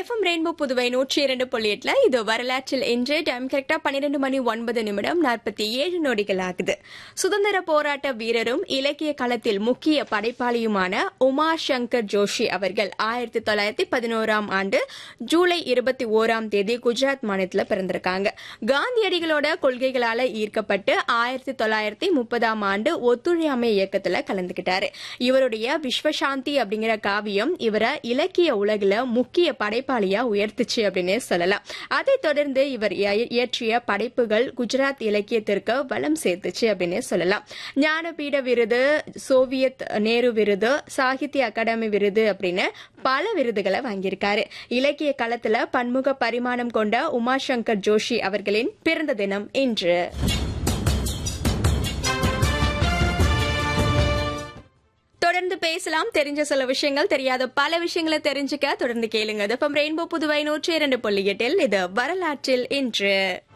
FM rainbow Puduvai நூற்றி இரண்டு புள்ளி எட்டுல இது வரலாற்றில் இன்று டைம் கரெக்டா பன்னிரண்டு மணி ஒன்பது நிமிடம் நாற்பத்தி ஏழு நொடிகள் ஆகுது சுதந்திர போராட்ட வீரரும் இலக்கிய களத்தில் முக்கிய படைப்பாளியுமான உமா சங்கர் ஜோஷி அவர்கள் ஆயிரத்தி தொள்ளாயிரத்தி பதினோராம் ஆண்டு ஜூலை இருபத்தி ஓராம் தேதி குஜராத் மாநிலத்தில் பிறந்திருக்காங்க காந்தியடிகளோட கொள்கைகளால ஈர்க்கப்பட்டு ஆயிரத்தி தொள்ளாயிரத்தி முப்பதாம் ஆண்டு ஒத்துழையாமை இயக்கத்துல கலந்துகிட்டாரு இவருடைய விஸ்வசாந்தி அப்படிங்கிற காவியம் இவரை இலக்கிய உலகில முக்கிய படைப்பாளியா உயர்த்துச்சு அப்படின்னு சொல்லலாம் அதைத் தொடர்ந்து இவர் இய- இயற்றிய படைப்புகள் குஜராத் இலக்கியத்திற்கு வளம் சேர்த்துச்சு அப்படின்னு சொல்லலாம் ஞானபீட விருது சோவியத் நேரு விருது சாகித்ய அகாடமி விருது அப்படின்னு பல விருதுகளை வாங்கியிருக்காரு இலக்கிய களத்துல பன்முக பரிமாணம் கொண்ட உமாசங்கர் ஜோஷி அவர்களின் பிறந்த தினம் இன்று தொடர்ந்து பேசலாம் தெரிஞ்ச சில விஷயங்கள் தெரியாத பல விஷயங்களை தெரிஞ்சுக்க தொடர்ந்து கேளுங்க இது ரெயின்போ புதுவை நூற்றி இரண்டு புள்ளி எட்டில் இது வரலாற்றில் இன்று